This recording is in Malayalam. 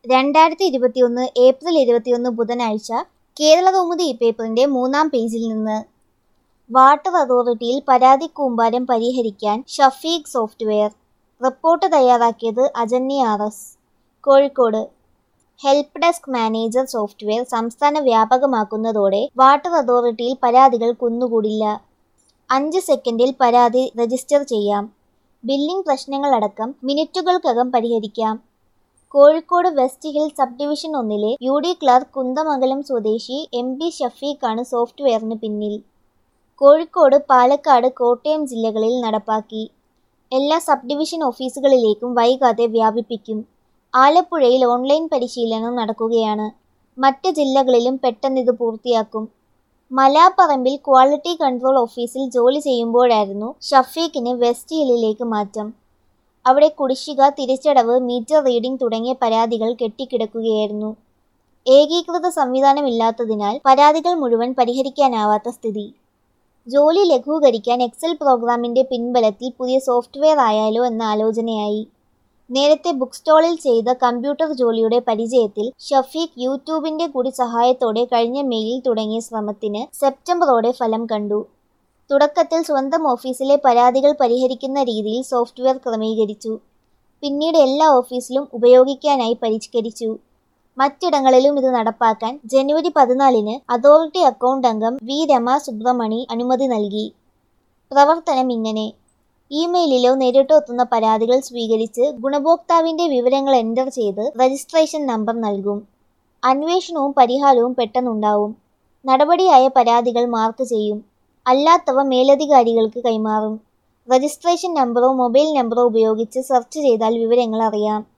രണ്ടായിരത്തി ഇരുപത്തിയൊന്ന് ഏപ്രിൽ ഇരുപത്തിയൊന്ന് ബുധനാഴ്ച കേരളകൗമുദി ഈ പേപ്പറിന്റെ മൂന്നാം പേജിൽ നിന്ന് വാട്ടർ അതോറിറ്റിയിൽ പരാതി കൂമ്പാരം പരിഹരിക്കാൻ ഷഫീഖ് സോഫ്റ്റ്വെയർ റിപ്പോർട്ട് തയ്യാറാക്കിയത് Ajanya R S Kozhikode help desk manager software സംസ്ഥാന വ്യാപകമാക്കുന്നതോടെ വാട്ടർ അതോറിറ്റിയിൽ പരാതികൾ കുന്നുകൂടില്ല അഞ്ച് സെക്കൻഡിൽ പരാതി രജിസ്റ്റർ ചെയ്യാം ബില്ലിംഗ് പ്രശ്നങ്ങളടക്കം മിനിറ്റുകൾക്കകം പരിഹരിക്കാം Kozhikode west hill sub division ഒന്നിലെ യു ഡി ക്ലർക്ക് കുന്തമംഗലം സ്വദേശി എം ബി ഷഫീഖാണ് സോഫ്റ്റ്വെയറിന് പിന്നിൽ കോഴിക്കോട് പാലക്കാട് കോട്ടയം ജില്ലകളിൽ നടപ്പാക്കി എല്ലാ സബ് ഡിവിഷൻ ഓഫീസുകളിലേക്കും വൈകാതെ വ്യാപിപ്പിക്കും ആലപ്പുഴയിൽ ഓൺലൈൻ പരിശീലനം നടക്കുകയാണ് മറ്റ് ജില്ലകളിലും പെട്ടെന്നിത് പൂർത്തിയാക്കും മലാപ്പറമ്പിൽ ക്വാളിറ്റി കൺട്രോൾ ഓഫീസിൽ ജോലി ചെയ്യുമ്പോഴായിരുന്നു ഷഫീഖിന് വെസ്റ്റ് ഹില്ലിലേക്ക് മാറ്റം അവിടെ കുടിശ്ശിക തിരിച്ചടവ് മീറ്റർ റീഡിംഗ് തുടങ്ങിയ പരാതികൾ കെട്ടിക്കിടക്കുകയായിരുന്നു ഏകീകൃത സംവിധാനമില്ലാത്തതിനാൽ പരാതികൾ മുഴുവൻ പരിഹരിക്കാനാവാത്ത സ്ഥിതി ജോലി ലഘൂകരിക്കാൻ എക്സൽ പ്രോഗ്രാമിന്റെ പിൻബലത്തിൽ പുതിയ സോഫ്റ്റ്വെയർ ആയാലോ എന്ന ആലോചനയായി നേരത്തെ ബുക്ക് സ്റ്റോളിൽ ചെയ്ത കമ്പ്യൂട്ടർ ജോലിയുടെ പരിചയത്തിൽ ഷഫീഖ് യൂട്യൂബിന്റെ കൂടി സഹായത്തോടെ കഴിഞ്ഞ മെയ്യിൽ തുടങ്ങിയ ശ്രമത്തിന് സെപ്റ്റംബറോടെ ഫലം കണ്ടു തുടക്കത്തിൽ സ്വന്തം ഓഫീസിലെ പരാതികൾ പരിഹരിക്കുന്ന രീതിയിൽ സോഫ്റ്റ്വെയർ ക്രമീകരിച്ചു പിന്നീട് എല്ലാ ഓഫീസിലും ഉപയോഗിക്കാനായി പരിഷ്കരിച്ചു മറ്റിടങ്ങളിലും ഇത് നടപ്പാക്കാൻ ജനുവരി പതിനാലിന് അതോറിറ്റി അക്കൗണ്ട് അംഗം വി രമ സുബ്രമണി അനുമതി നൽകി പ്രവർത്തനം ഇങ്ങനെ ഇമെയിലിലോ നേരിട്ടോ എത്തുന്ന പരാതികൾ സ്വീകരിച്ച് ഗുണഭോക്താവിന്റെ വിവരങ്ങൾ എൻ്റർ ചെയ്ത് രജിസ്ട്രേഷൻ നമ്പർ നൽകും അന്വേഷണവും പരിഹാരവും പെട്ടെന്നുണ്ടാവും നടപടിയായ പരാതികൾ മാർക്ക് ചെയ്യും അല്ലാത്തവ മേലധികാരികൾക്ക് കൈമാറും രജിസ്ട്രേഷൻ നമ്പറോ മൊബൈൽ നമ്പറോ ഉപയോഗിച്ച് സെർച്ച് ചെയ്താൽ വിവരങ്ങൾ അറിയാം